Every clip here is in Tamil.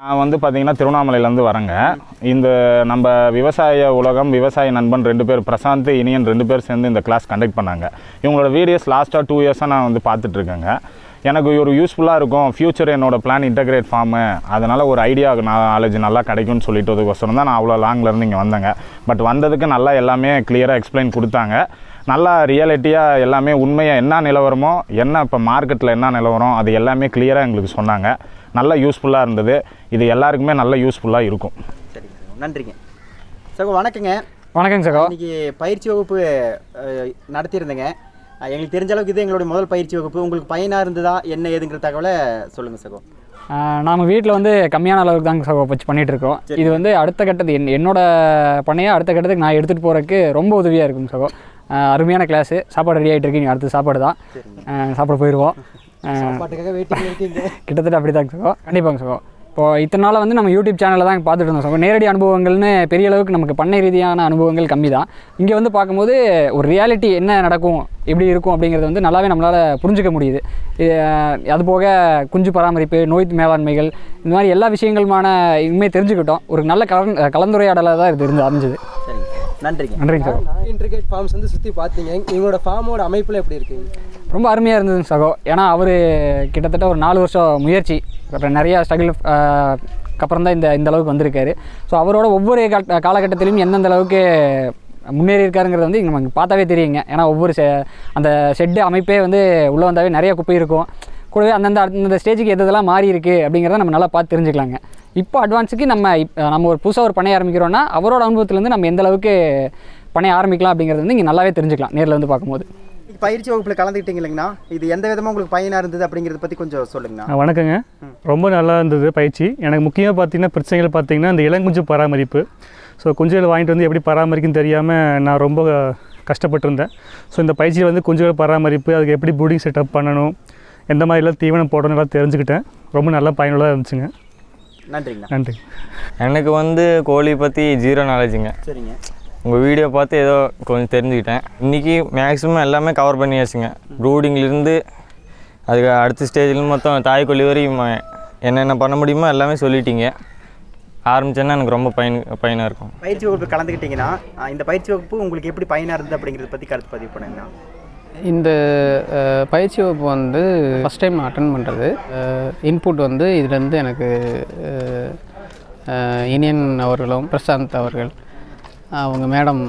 நான் வந்து பார்த்தீங்கன்னா திருவண்ணாமலையிலேருந்து வரேங்க இந்த நம்ம விவசாய உலகம் விவசாய நண்பன் ரெண்டு பேர் பிரசாந்த் இனியன் ரெண்டு பேர் சேர்ந்து இந்த கிளாஸ் கண்டக்ட் பண்ணாங்க இவங்களோட வீடியோஸ் லாஸ்ட்டாக டூ இயர்ஸாக நான் வந்து பார்த்துட்ருக்கேங்க எனக்கு ஒரு யூஸ்ஃபுல்லாக இருக்கும் ஃப்யூச்சர் என்னோட பிளான் இன்டகிரேட் ஃபார்மு அதனால் ஒரு ஐடியா நாலேஜ் நல்லா கிடைக்கும்னு சொல்லிட்டதுக்கோசரம் தான் நான் அவ்வளோ லாங்லேருந்து இங்கே வந்தேங்க பட் வந்ததுக்கு நல்லா எல்லாமே கிளியராக எக்ஸ்பிளைன் கொடுத்தாங்க நல்லா ரியாலிட்டியாக எல்லாமே உண்மையாக என்ன நிலவரமோ என்ன இப்போ மார்க்கெட்டில் என்ன நிலவரம் அது எல்லாமே கிளியராக எங்களுக்கு சொன்னாங்க நல்லா யூஸ்ஃபுல்லாக இருந்தது இது எல்லாருக்குமே நல்ல யூஸ்ஃபுல்லாக இருக்கும் சரிங்க சகோ நன்றிங்க சகோ வணக்கங்க வணக்கங்க சகோ இன்னைக்கு பயிற்சி வகுப்பு அஹ், நடத்தியிருந்தேங்க அஹ், எங்களுக்கு தெரிஞ்ச அளவுக்கு இது எங்களுடைய முதல் பயிற்சி வகுப்பு உங்களுக்கு பயனாக இருந்ததா என்ன ஏதுங்கிற தகவலை சொல்லுங்கள் சகோ நாம் வீட்டில் வந்து கம்மியான அளவுக்கு தாங்க சகோ வச்சு பண்ணிகிட்டு இருக்கோம் இது வந்து அடுத்த கட்டத்து என் என்னோட பணியை அடுத்த கட்டத்துக்கு நான் எடுத்துகிட்டு போகிறதுக்கு ரொம்ப உதவியாக இருக்குங்க சகோ ஆஹ் அருமையான கிளாஸு சாப்பாடு ரெடி ஆகிட்டு இருக்கு நீங்கள் அடுத்து சாப்பாடு தான் ஆஹ் சாப்பிட போயிடுவோம் ஆஹ் பாட்டுக்காக வெயிட்டிங் இருக்கீங்க கிட்டத்தட்ட அப்படி தாங்க சகோ கண்டிப்பாங்க சகோ இப்போ இத்தனை நாளாக வந்து நம்ம யூடியூப் சேனலில் தான் பார்த்துட்டு இருந்தோம் சகோ நேரடி அனுபவங்கள்னு பெரிய அளவுக்கு நமக்கு பண்ணை ரீதியான அனுபவங்கள் கம்மி தான் இங்கே வந்து பார்க்கும்போது ஒரு ரியாலிட்டி என்ன நடக்கும் எப்படி இருக்கும் அப்படிங்கிறது வந்து நல்லாவே நம்மளால் புரிஞ்சுக்க முடியுது இது, அஹ், அது போக குஞ்சு பராமரிப்பு நோய் மேலாண்மைகள் இந்த மாதிரி எல்லா விஷயங்களுமான இனிமேல் தெரிஞ்சுக்கிட்டோம் ஒரு நல்ல கலந் கலந்துரையாடலாக தான் இது இருந்து அமைஞ்சது சரிங்க நன்றிங்க நன்றிங்க சகோ இன்ட்ரிகேட் ஃபார்ம்ஸ் வந்து சுற்றி பார்த்தீங்க இவங்களோட ஃபார்மோட அமைப்பில் எப்படி இருக்குங்க ரொம்ப அருமையாக இருந்ததுங்க சகோ ஏன்னா அவர் கிட்டத்தட்ட ஒரு நாலு வருஷம் முயற்சி அப்புறம் நிறையா ஸ்ட்ரகிள் அப்புறம் தான் இந்த இந்த அளவுக்கு வந்திருக்காரு ஸோ அவரோட ஒவ்வொரு கட்ட- காலகட்டத்திலையும் எந்தெந்த அளவுக்கு முன்னேறி இருக்காருங்கிறது வந்து இங்க நமக்கு பார்த்தாவே தெரியுங்க ஏன்னா ஒவ்வொரு செ அந்த ஷெட்டு அமைப்பே வந்து உள்ளே வந்தாவே நிறைய குப்பை இருக்கும் கூடவே அந்தந்த அந்தந்த ஸ்டேஜுக்கு எது எதெல்லாம் மாறி இருக்குது அப்படிங்கிறத நம்ம நல்லா பார்த்து தெரிஞ்சுக்கலாங்க இப்போ அட்வான்ஸுக்கு நம்ம இப் நம்ம ஒரு புதுசாக ஒரு பண்ணைய ஆரம்பிக்கிறோன்னா அவரோட அனுபவத்துலேருந்து நம்ம எந்த அளவுக்கு பண்ணைய ஆரம்பிக்கலாம் அப்படிங்கிறது வந்து இங்கே நல்லாவே தெரிஞ்சுக்கலாம் நேரில் வந்து பார்க்கும்போது இன்னைக்கு பயிற்சி வகுப்பில் கலந்துக்கிட்டீங்க இல்லைங்கண்ணா இது எந்த விதமாக உங்களுக்கு பயனாக இருந்தது அப்படிங்கிறத பற்றி கொஞ்சம் சொல்லுங்கண்ணா ஆ, வணக்கங்க ரொம்ப நல்லா இருந்தது பயிற்சி எனக்கு முக்கியமாக பார்த்தீங்கன்னா பிரச்சனைகள் பார்த்தீங்கன்னா இந்த இளங்குஞ்சு பராமரிப்பு ஸோ குஞ்சுகள் வாங்கிட்டு வந்து எப்படி பராமரிக்குன்னு தெரியாமல் நான் ரொம்ப கஷ்டப்பட்டிருந்தேன் ஸோ இந்த பயிற்சியில் வந்து குஞ்சுகள் பராமரிப்பு அதுக்கு எப்படி ப்ரூடிங் செட்டப் பண்ணணும் எந்த மாதிரிலாம் தீவனம் போடணும் எல்லாம் தெரிஞ்சுக்கிட்டேன் ரொம்ப நல்லா பயனுள்ளதாக இருந்துச்சுங்க நன்றிங்கண்ணா நன்றி எனக்கு வந்து கோழி பற்றி ஜீரோ நாலேஜுங்க சரிங்க உங்கள் வீடியோ பார்த்து ஏதோ கொஞ்சம் தெரிஞ்சுக்கிட்டேன் இன்றைக்கி மேக்ஸிமம் எல்லாமே கவர் பண்ணியாச்சுங்க ப்ரூடிங்லேருந்து அதுக்கு அடுத்த ஸ்டேஜில் மொத்தம் தாய்க்கொல்லி வரையும் என்னென்ன பண்ண முடியுமோ எல்லாமே சொல்லிட்டீங்க ஆரம்பிச்சேன்னா எனக்கு ரொம்ப பயன் பயனாக இருக்கும் பயிற்சி வகுப்பில் கலந்துக்கிட்டீங்கன்னா அஹ், இந்த பயிற்சி வகுப்பு உங்களுக்கு எப்படி பயனாக இருந்தது அப்படிங்கிறத பற்றி கருத்து பதிவு பண்ணுங்கண்ணா இந்த அஹ், பயிற்சி வகுப்பு வந்து ஃபஸ்ட் டைம் நான் அட்டன் பண்ணுறது இன்புட் வந்து இதுலேருந்து எனக்கு அஹ், அஹ், இனியன் அவர்களும் பிரசாந்த் அவர்கள் அவங்க மேடம்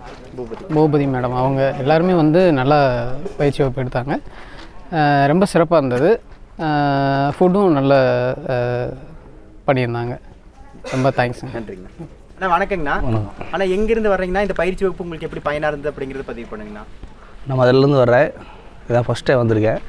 பூபதி மேடம் அவங்க எல்லாருமே வந்து நல்லா பயிற்சி வகுப்பு எடுத்தாங்க அஹ், ரொம்ப சிறப்பாக இருந்தது ஃபுட்டும் நல்ல அஹ், பண்ணியிருந்தாங்க ரொம்ப தேங்க்ஸுங்க நன்றிங்கண்ணா அண்ணா வணக்கங்கண்ணா ஆனால் எங்கேருந்து வர்றீங்கன்னா இந்த பயிற்சி வகுப்பு உங்களுக்கு எப்படி பயனாக இருந்தது அப்படிங்கிறத பதிவு பண்ணுங்கண்ணா நான் மதுரையிலேருந்து வர்றேன் இதான் ஃபஸ்ட் டைம் வந்திருக்கேன்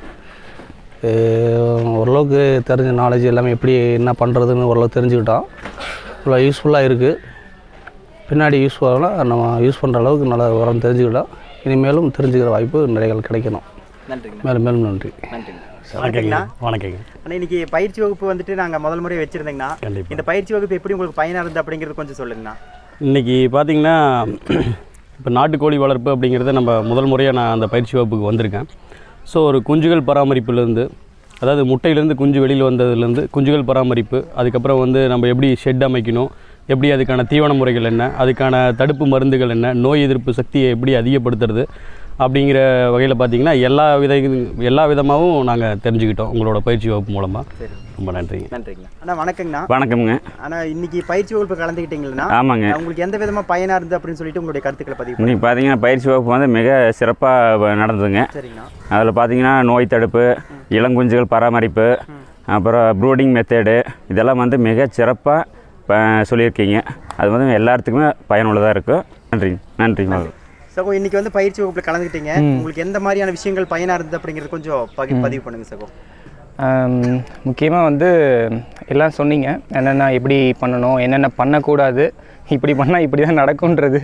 அஹ் ஓரளவுக்கு தெரிஞ்ச நாலேஜ் எல்லாமே எப்படி என்ன பண்ணுறதுன்னு ஓரளவுக்கு தெரிஞ்சுக்கிட்டோம் இவ்வளோ யூஸ்ஃபுல்லாக இருக்குது பின்னாடி யூஸ் பண்ணலாம் நம்ம யூஸ் பண்ணுற அளவுக்கு நல்லா உரம் தெரிஞ்சுக்கிட்டோம் இனிமேலும் தெரிஞ்சுக்கிற வாய்ப்பு நிறைய கிடைக்கணும் நன்றிங்கண்ணா மேலும் மேலும் நன்றி நன்றிங்கண்ணா வணக்கங்கண்ணா வணக்கங்க அண்ணா இன்னைக்கு பயிற்சி வகுப்பு வந்துட்டு நாங்கள் முதல் முறை வச்சுருந்தேங்கண்ணா கண்டிப்பா. இந்த பயிற்சி வகுப்பு எப்படி உங்களுக்கு பயனாக இருந்தது அப்படிங்கிறது கொஞ்சம் சொல்லுங்கண்ணா இன்னைக்கு பார்த்தீங்கன்னா இப்போ நாட்டுக்கோழி வளர்ப்பு அப்படிங்கிறத நம்ம முதல் முறையாக நான் அந்த பயிற்சி வகுப்புக்கு வந்திருக்கேன் ஸோ ஒரு குஞ்சுகள் பராமரிப்புலேருந்து அதாவது முட்டையிலேருந்து குஞ்சு வெளியில் வந்ததுலேருந்து குஞ்சுகள் பராமரிப்பு அதுக்கப்புறம் வந்து நம்ம எப்படி ஷெட் அமைக்கணும் எப்படி அதுக்கான தீவன முறைகள் என்ன அதுக்கான தடுப்பு மருந்துகள் என்ன நோய் எதிர்ப்பு சக்தியை எப்படி அதிகப்படுத்துறது அப்படிங்கிற வகையில் பார்த்தீங்கன்னா எல்லா வித எல்லா விதமாகவும் நாங்கள் தெரிஞ்சுக்கிட்டோம் உங்களோட பயிற்சி வகுப்பு மூலமாக சரி ரொம்ப நன்றிங்க நன்றிங்கண்ணா அண்ணா வணக்கங்கண்ணா வணக்கம்ங்க ஆனால் இன்னைக்கு பயிற்சி வகுப்பு கலந்துக்கிட்டீங்களா ஆமாங்க. உங்களுக்கு எந்த விதமாக பயனாக இருந்தது அப்படின்னு சொல்லிட்டு உங்களுடைய கருத்துக்களை பதிவு பண்ணுங்க இன்னைக்கு பார்த்தீங்கன்னா பயிற்சி வகுப்பு வந்து மிக சிறப்பாக நடந்ததுங்க சரிங்கண்ணா அதில் பார்த்தீங்கன்னா நோய் தடுப்பு இளங்குஞ்சுகள் பராமரிப்பு அப்புறம் ப்ரூடிங் மெத்தேடு இதெல்லாம் வந்து மிக சிறப்பாக சொல்லியிருக்கீங்க அது வந்து எல்லாத்துக்குமே பயனுள்ளதாக இருக்கும் நன்றி நன்றி சகோ இன்னைக்கு வந்து பயிற்சி வகுப்பில் கலந்துக்கிட்டீங்க உங்களுக்கு எந்த மாதிரியான விஷயங்கள் பயனாக இருந்தது அப்படிங்கிறது கொஞ்சம் பகி பதிவு பண்ணுங்க சகோ முக்கியமாக வந்து எல்லாம் சொன்னீங்க என்னென்ன எப்படி பண்ணணும் என்னென்ன பண்ணக்கூடாது இப்படி பண்ணால் இப்படி தான் நடக்குன்றது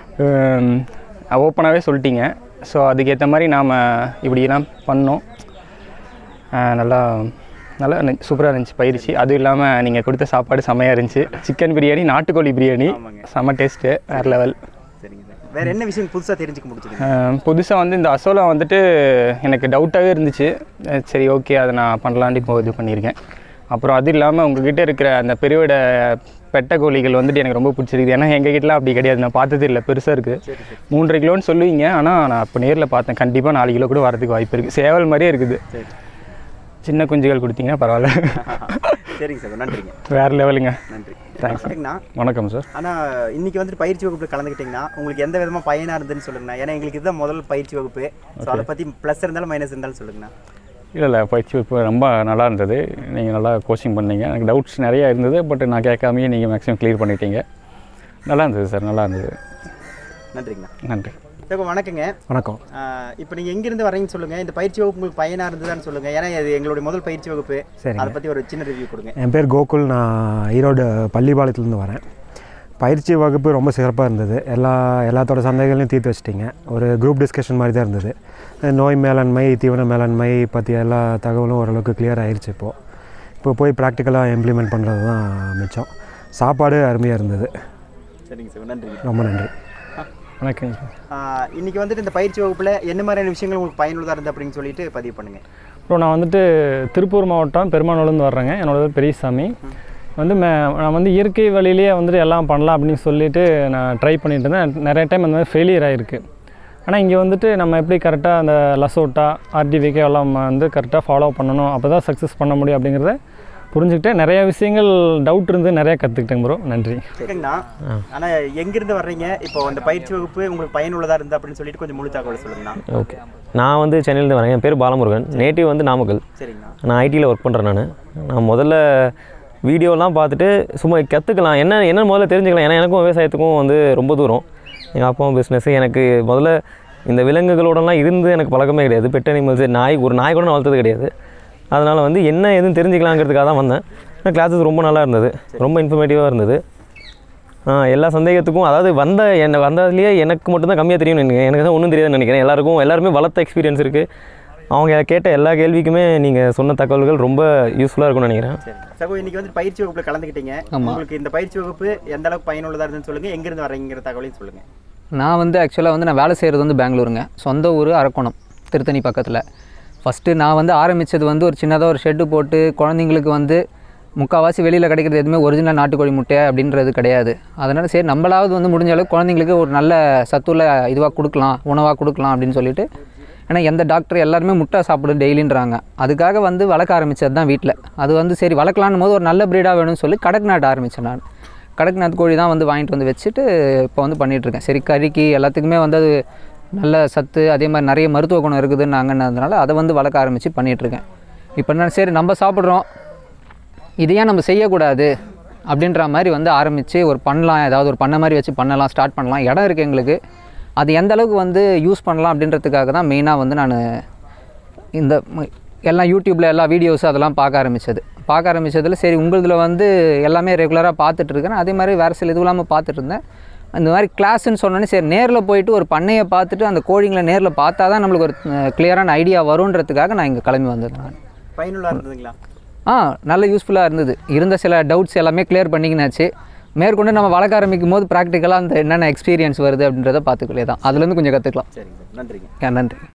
ஓப்பனாகவே சொல்லிட்டீங்க ஸோ அதுக்கேற்ற மாதிரி நாம் இப்படிலாம் பண்ணோம் அஹ் நல்லா நல்லா சூப்பராக இருந்துச்சு பயிற்சி அதுவும் இல்லாமல் நீங்கள் கொடுத்த சாப்பாடு செம்மையாக இருந்துச்சு சிக்கன் பிரியாணி நாட்டுக்கோழி பிரியாணி செம்ம டேஸ்ட்டு வேறு லெவல் சரிங்க சார் வேற என்ன விஷயம் புதுசாக தெரிஞ்சுக்க முடிச்சது புதுசாக வந்து இந்த அசோலா வந்துட்டு எனக்கு டவுட்டாகவே இருந்துச்சு அஹ் சரி ஓகே அதை நான் பண்ணலான்ட்டு இப்போ இது பண்ணியிருக்கேன் அப்புறம் அது இல்லாமல் உங்ககிட்ட இருக்கிற அந்த பெருவிட பெட்டை கோழிகள் வந்துட்டு எனக்கு ரொம்ப பிடிச்சிருக்குது ஏன்னா எங்கள் கிட்டலாம் அப்படி கிடையாது நான் பார்த்தது இல்லை பெருசாக இருக்குது மூன்றரை கிலோன்னு சொல்லுவீங்க ஆனால் நான் இப்போ நேரில் பார்த்தேன் கண்டிப்பாக நாலு கிலோ கூட வரதுக்கு வாய்ப்பு இருக்குது சேவல் மாதிரியே இருக்குது சின்ன குஞ்சுகள் கொடுத்தீங்கன்னா பரவாயில்ல சரிங்க சார் நன்றிங்க வேறு லெவலுங்க நன்றி தேங்க்ஸ் சரிங்கண்ணா வணக்கம் சார் ஆனால் இன்னைக்கு வந்துட்டு பயிற்சி வகுப்பில் கலந்துக்கிட்டிங்கன்னா உங்களுக்கு எந்த விதமாக பயனாக இருந்துன்னு சொல்லுங்கண்ணா ஏன்னா எங்களுக்கு இதுதான் முதல் பயிற்சி வகுப்பு ஸோ அதை பற்றி ப்ளஸ் இருந்தாலும் மைனஸ் இருந்தாலும் சொல்லுங்கண்ணா இல்லை இல்லை பயிற்சி வகுப்பு ரொம்ப நல்லா இருந்தது நீங்கள் நல்லா கோச்சிங் பண்ணீங்க எனக்கு டவுட்ஸ் நிறையா இருந்தது பட் நான் கேட்காமையே நீங்கள் மேக்ஸிமம் க்ளியர் பண்ணிட்டீங்க நல்லா இருந்தது சார் நல்லா இருந்தது நன்றிங்கண்ணா நன்றி சார் வணக்கங்க வணக்கம் இப்போ நீங்கள் எங்கேருந்து வரீங்கன்னு சொல்லுங்கள் இந்த பயிற்சி வகுப்பு உங்களுக்கு பயனாக இருந்ததான்னு சொல்லுங்கள் ஏன்னா இது எங்களுடைய முதல் பயிற்சி வகுப்பு சரிங்க. அதை பற்றி ஒரு சின்ன ரிவ்யூ கொடுங்க என் பேர் கோகுல் நான் ஈரோடு பள்ளிப்பாளையத்துலேருந்து வரேன் பயிற்சி வகுப்பு ரொம்ப சிறப்பாக இருந்தது எல்லா எல்லாத்தோட சந்தேகங்களையும் தீர்த்து வச்சிட்டிங்க ஒரு குரூப் டிஸ்கஷன் மாதிரி தான் இருந்தது நோய் மேலாண்மை தீவன மேலாண்மை பற்றி எல்லா தகவலும் ஓரளவுக்கு கிளியர் ஆயிருச்சு இப்போது இப்போ போய் ப்ராக்டிக்கலாக இம்ப்ளிமெண்ட் பண்ணுறது தான் மிச்சம் சாப்பாடு அருமையாக இருந்தது சரிங்க சார் நன்றி ரொம்ப நன்றி வணக்கம் இன்னைக்கு வந்துட்டு இந்த பயிற்சி வகுப்பில் என்ன மாதிரியான விஷயங்கள் உங்களுக்கு பயனுள்ளதாக இருந்தது அப்படின்னு சொல்லிட்டு பதிவு பண்ணுங்கள் அப்புறம் நான் வந்துட்டு திருப்பூர் மாவட்டம் பெருமானூர்லேருந்து வர்றேங்க என்னோட பேர் பெரியசாமி வந்து மே நான் வந்து இயற்கை வழியிலேயே வந்துட்டு எல்லாம் பண்ணலாம் அப்படின்னு சொல்லிட்டு நான் ட்ரை பண்ணிட்டு இருந்தேன் நிறைய டைம் அந்த மாதிரி ஃபெயிலியர் ஆகிருக்கு ஆனால் இங்கே வந்துட்டு நம்ம எப்படி கரெக்டாக அந்த லசோட்டா ஆர்டிவிகே எல்லாம் வந்து கரெக்டாக ஃபாலோ பண்ணணும் அப்போ தான் சக்ஸஸ் பண்ண முடியும் அப்படிங்கிறத புரிஞ்சுக்கிட்டு நிறைய விஷயங்கள் டவுட் இருந்து நிறையா கற்றுக்கிட்டேங்க ப்ரோ நன்றி சரிங்கண்ணா ஆனால் எங்கேருந்து வர்றீங்க இப்போ அந்த பயிற்சி வகுப்பு உங்களுக்கு பயனுள்ளதாக இருந்தா அப்படின்னு சொல்லிட்டு கொஞ்சம் முழு தகவல் சொல்லுங்கண்ணா ஓகே நான் வந்து சென்னையிலேருந்து வரேன் என் பேர் பாலமுருகன் நேட்டிவ் வந்து நாமக்கல் சரிங்கண்ணா நான் ஐடியில் ஒர்க் பண்ணுறேன் நான் நான் முதல்ல வீடியோலாம் பார்த்துட்டு சும்மா கற்றுக்கலாம் என்ன என்ன முதல்ல தெரிஞ்சுக்கலாம் ஏன்னா எனக்கும் விவசாயத்துக்கும் வந்து ரொம்ப தூரம் எங்கள் அப்பாவும் பிஸ்னஸ் எனக்கு முதல்ல இந்த விலங்குகளோடலாம் இருந்து எனக்கு பழக்கமே கிடையாது பெட் அனிமல்ஸ் நாய் ஒரு நாய் கூட நான் வளர்த்தது கிடையாது அதனால் வந்து என்ன எதுவும் தெரிஞ்சுக்கலாங்கிறதுக்காக தான் வந்தேன் ஆனால் கிளாஸஸ் ரொம்ப நல்லா இருந்தது ரொம்ப இன்ஃபர்மேட்டிவாக இருந்தது ஆ, எல்லா சந்தேகத்துக்கும் அதாவது வந்த என்ன வந்ததுலேயே எனக்கு மட்டும்தான் கம்மியாக தெரியும்னு நினைக்கிறேன் எனக்கு தான் ஒன்றும் தெரியாதுன்னு நினைக்கிறேன் எல்லாருக்கும் எல்லாருமே வளர்த்த எக்ஸ்பீரியன்ஸ் இருக்குது அவங்க கேட்ட எல்லா கேள்விக்குமே நீங்கள் சொன்ன தகவல்கள் ரொம்ப யூஸ்ஃபுல்லாக இருக்கும்னு நினைக்கிறேன் சகோ இன்னைக்கு வந்து பயிற்சி வகுப்பில் கலந்துக்கிட்டீங்க ஆமா. உங்களுக்கு இந்த பயிற்சி வகுப்பு எந்த அளவுக்கு பயனுள்ளதாக இருந்துன்னு சொல்லுங்கள் எங்கேருந்து வரீங்கிற தகவலையும் சொல்லுங்கள் நான் வந்து ஆக்சுவலாக வந்து நான் வேலை செய்கிறது வந்து பெங்களூருங்க சொந்த ஊர் அரக்கோணம் திருத்தணி பக்கத்தில் ஃபஸ்ட்டு நான் வந்து ஆரம்பித்தது வந்து ஒரு சின்னதாக ஒரு ஷெட்டு போட்டு குழந்தைங்களுக்கு வந்து முக்கால்வாசி வெளியில் கிடைக்கிறது எதுவுமே ஒரிஜினல் நாட்டுக்கோழி முட்டை அப்படின்றது கிடையாது அதனால் சரி நம்மளாவது வந்து முடிஞ்ச அளவுக்கு குழந்தைங்களுக்கு ஒரு நல்ல சத்துள்ள இதுவாக கொடுக்கலாம் உணவாக கொடுக்கலாம் அப்படின்னு சொல்லிட்டு ஏன்னா எந்த டாக்டர் எல்லாருமே முட்டை சாப்பிடு டெய்லின்றாங்க அதுக்காக வந்து வளர்க்க ஆரம்பித்தது தான் வீட்டில் அது வந்து சரி வளர்க்கலான்னு போது ஒரு நல்ல ப்ரீடாக வேணும்னு சொல்லி கடக்நாட் ஆரம்பித்தேன் நான் கடக்நாத் கோழி தான் வந்து வாங்கிட்டு வந்து வச்சுட்டு இப்போ வந்து பண்ணிகிட்ருக்கேன் சரி கறிக்கு எல்லாத்துக்குமே வந்து அது நல்ல சத்து அதே மாதிரி நிறைய மருத்துவ குணம் இருக்குதுன்னாங்கன்னதுனால அதை வந்து வளர்க்க ஆரம்பித்து பண்ணிகிட்ருக்கேன் இப்போ என்ன சரி நம்ம சாப்பிட்றோம் இதை ஏன் நம்ம செய்யக்கூடாது அப்படின்ற மாதிரி வந்து ஆரம்பித்து ஒரு பண்ணலாம் ஏதாவது ஒரு பண்ண மாதிரி வச்சு பண்ணலாம் ஸ்டார்ட் பண்ணலாம் இடம் இருக்குது எங்களுக்கு அது எந்த அளவுக்கு வந்து யூஸ் பண்ணலாம் அப்படின்றதுக்காக தான் மெயினாக வந்து நான் இந்த ம- எல்லாம் யூடியூப்பில் எல்லா வீடியோஸ் அதெல்லாம் பார்க்க ஆரம்பித்தது பார்க்க ஆரம்பித்ததில் சரி உங்களுதில் வந்து எல்லாமே ரெகுலராக பார்த்துட்டு இருக்கிறேன் அதே மாதிரி வேறு சில இது இல்லாமல் பார்த்துட்டு இருந்தேன் இந்த மாதிரி கிளாஸ்ன்னு சொன்னோன்னே சரி நேரில் போயிட்டு ஒரு பண்ணையை பார்த்துட்டு அந்த கோழிங்களை நேரில் பார்த்தா தான் நம்மளுக்கு ஒரு கிளியரான ஐடியா வருன்றதுக்காக நான் இங்கே கிளம்பி வந்தேன் நான் பயனுள்ளதாக இருந்ததுங்களா ஆ நல்ல யூஸ்ஃபுல்லாக இருந்தது இருந்த சில டவுட்ஸ் எல்லாமே கிளியர் பண்ணிக்கினாச்சு மேற்கொண்டு நம்ம வளர்க்க ஆரம்பிக்கும் போது ப்ராக்டிக்கலாக அந்த என்னென்ன எக்ஸ்பீரியன்ஸ் வருது அப்படின்றத பார்த்துக்கலே தான் அதுலேருந்து கொஞ்சம் கற்றுக்கலாம் சரிங்க சார் நன்றிங்க நன்றி